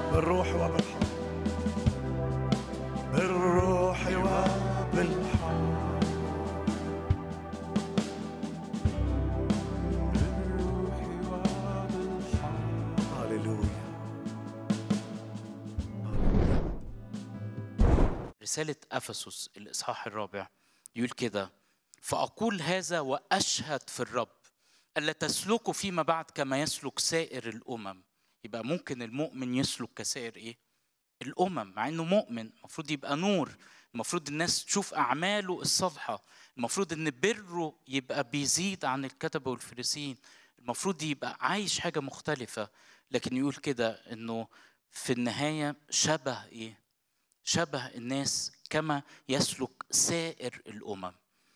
بالروح وبالحق بالروح وبالحق هللويا رسالة أفسس الإصحاح الرابع يقول كده فأقول هذا وأشهد في الرب ألا تسلكوا فيما بعد كما يسلك سائر الأمم يبقى ممكن المؤمن يسلك كسائر إيه؟ الأمم مع إنه مؤمن المفروض يبقى نور المفروض الناس تشوف أعماله الصالحة المفروض إن بره يبقى بيزيد عن الكتبة والفريسيين المفروض يبقى عايش حاجة مختلفة لكن يقول كده إنه في النهاية شبه إيه؟ شبه الناس كما يسلك سائر الامم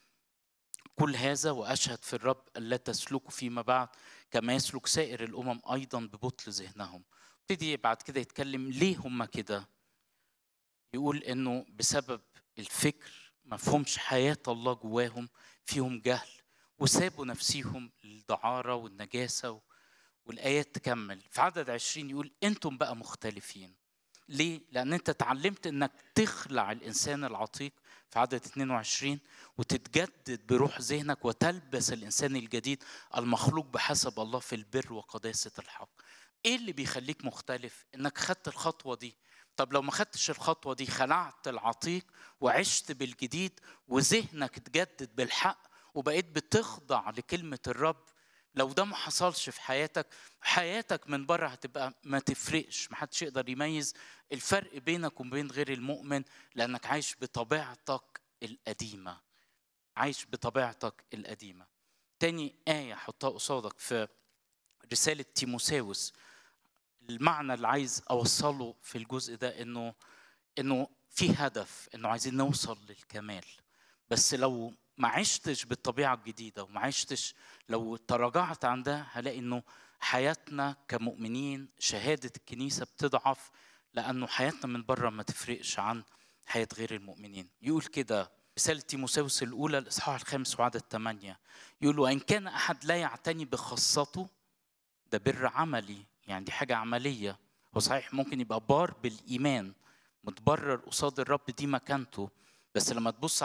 كل هذا واشهد في الرب الا تسلكوا فيما بعد كما يسلك سائر الامم ايضا ببطل ذهنهم ابتدي بعد كده يتكلم ليه هم كده يقول انه بسبب الفكر ما فهمش حياه الله جواهم فيهم جهل وسابوا نفسيهم للدعاره والنجاسه و- والايات تكمل في عدد عشرين يقول انتم بقى مختلفين ليه؟ لأن أنت اتعلمت إنك تخلع الإنسان العتيق في عدد 22 وتتجدد بروح ذهنك وتلبس الإنسان الجديد المخلوق بحسب الله في البر وقداسة الحق. إيه اللي بيخليك مختلف؟ إنك خدت الخطوة دي. طب لو ما خدتش الخطوة دي خلعت العتيق وعشت بالجديد وذهنك اتجدد بالحق وبقيت بتخضع لكلمة الرب لو ده ما حصلش في حياتك حياتك من بره هتبقى ما تفرقش ما حدش يقدر يميز الفرق بينك وبين غير المؤمن لانك عايش بطبيعتك القديمه عايش بطبيعتك القديمه تاني آية حطها قصادك في رسالة تيموساوس المعنى اللي عايز أوصله في الجزء ده إنه إنه في هدف إنه عايزين نوصل للكمال بس لو ما عشتش بالطبيعة الجديدة وما عشتش لو تراجعت عن ده هلاقي إنه حياتنا كمؤمنين شهادة الكنيسة بتضعف لأنه حياتنا من بره ما تفرقش عن حياة غير المؤمنين يقول كده رسالة تيموساوس الأولى الإصحاح الخامس وعدد ثمانية يقول وإن كان أحد لا يعتني بخاصته ده بر عملي يعني دي حاجة عملية هو صحيح ممكن يبقى بار بالإيمان متبرر قصاد الرب دي مكانته بس لما تبص